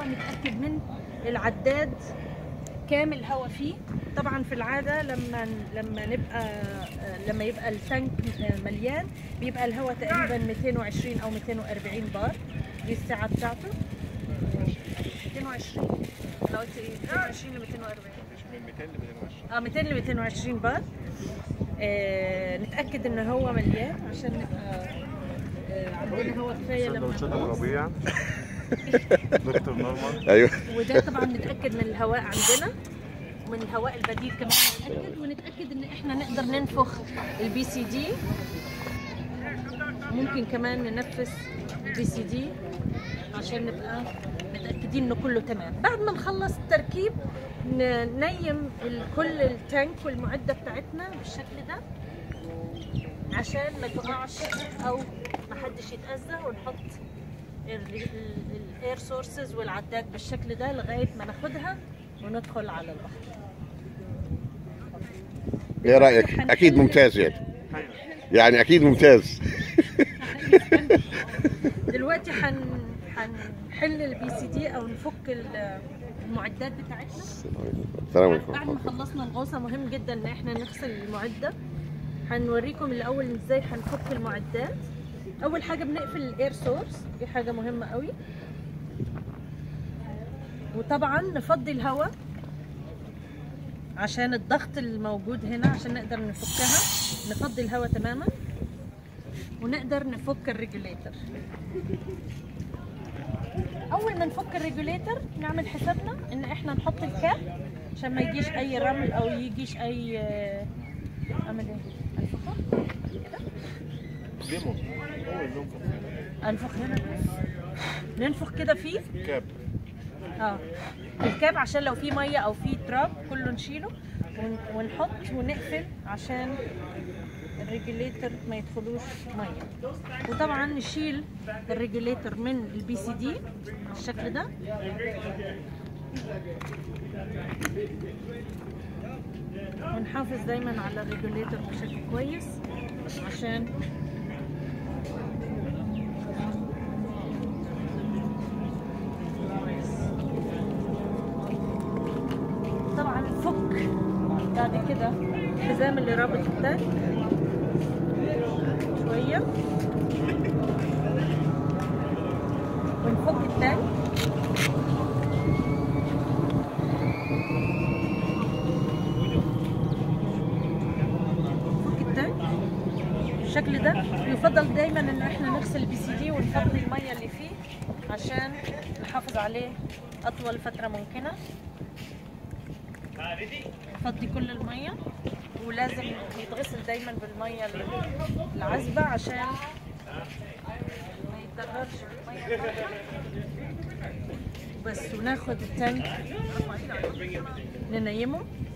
الهواء نتاكد من العداد كام الهواء فيه طبعا في العاده لما لما نبقى لما يبقى التانك مليان بيبقى الهواء تقريبا 220 او 240 بار دي السعه بتاعته 220 لو قلت ايه 220 ل 240 من 200 ل 220 اه 200 ل 220 بار آه نتاكد ان هو مليان عشان نبقى آه عندنا هواء كفايه سندوتشات لما ابو ربيع دكتور نورمان ايوه وده طبعا نتاكد من الهواء عندنا ومن الهواء البديل كمان نتاكد ونتاكد ان احنا نقدر ننفخ البي سي دي ممكن كمان ننفس البي سي دي عشان نبقى متاكدين انه كله تمام بعد ما نخلص التركيب ن- ننيم ال- كل التانك والمعده بتاعتنا بالشكل ده عشان ما تقعش او ما حدش يتاذى ونحط الاير سورسز والعداد بالشكل ده لغايه ما ناخدها وندخل على البحر ايه رايك اكيد ممتاز يعني يعني اكيد ممتاز دلوقتي حن هنحل البي سي دي او نفك ال- المعدات بتاعتنا السلام بعد عليكم ما خلصنا الغوصه مهم جدا ان احنا نغسل المعده هنوريكم الاول ازاي هنفك المعدات اول حاجه بنقفل الاير سورس دي حاجه مهمه قوي وطبعا نفضي الهواء عشان الضغط الموجود هنا عشان نقدر نفكها نفضي الهواء تماما ونقدر نفك الريجوليتر اول ما نفك الريجوليتر نعمل حسابنا ان احنا نحط الكاب عشان ما يجيش اي رمل او يجيش اي اعمل ايه انفخه ديمو هو اللوكو انفخ هنا ننفخ كده فيه كاب اه الكاب عشان لو في ميه او في تراب كله نشيله ون- ونحط ونقفل عشان الريجوليتر ما يدخلوش ميه وطبعا نشيل الريجوليتر من البي سي دي بالشكل ده ونحافظ دايما على الريجوليتر بشكل كويس عشان طبعا نفك بعد كده الحزام اللي رابط التانك شوية ونفك التانك نفك التانك بالشكل ده يفضل دايما ان احنا نغسل البي سي دي ونفضي الميه اللي فيه عشان نحافظ عليه اطول فتره ممكنه نفضي كل الميه ولازم يتغسل دايما بالميه العذبه عشان ما يتضررش بالميه بره. بس وناخد التانك ننيمه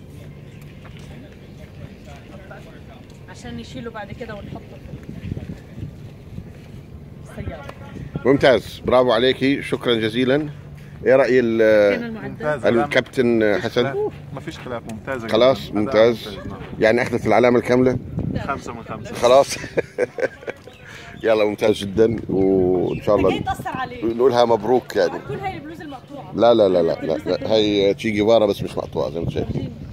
عشان نشيله بعد كده ونحطه في السياره ممتاز برافو عليكي شكرا جزيلا ايه راي كان ال- المعدات الكابتن حسن ما فيش خلاف ممتازة خلاص جداً. ممتاز أداء نعم. يعني احدث العلامه الكامله خمسة من خمسة خلاص يلا ممتاز جدا وان شاء جاي الله تأثر عليه نقولها مبروك يعني كل هاي البلوز المقطوعه لا لا لا لا, لا, لا. هي تشي جيفارا بس مش مقطوعه زي ما انت شايف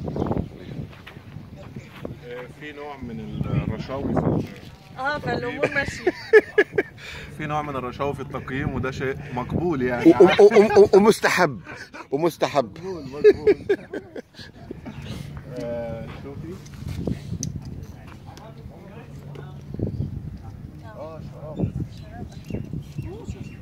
آه، في نوع من الرشاوي في اه فالامور ماشيه في نوع من الرشاوي في التقييم وده شيء مقبول و- يعني و- و- و- ومستحب ومستحب مقبول مقبول آه، شوفي اه شراب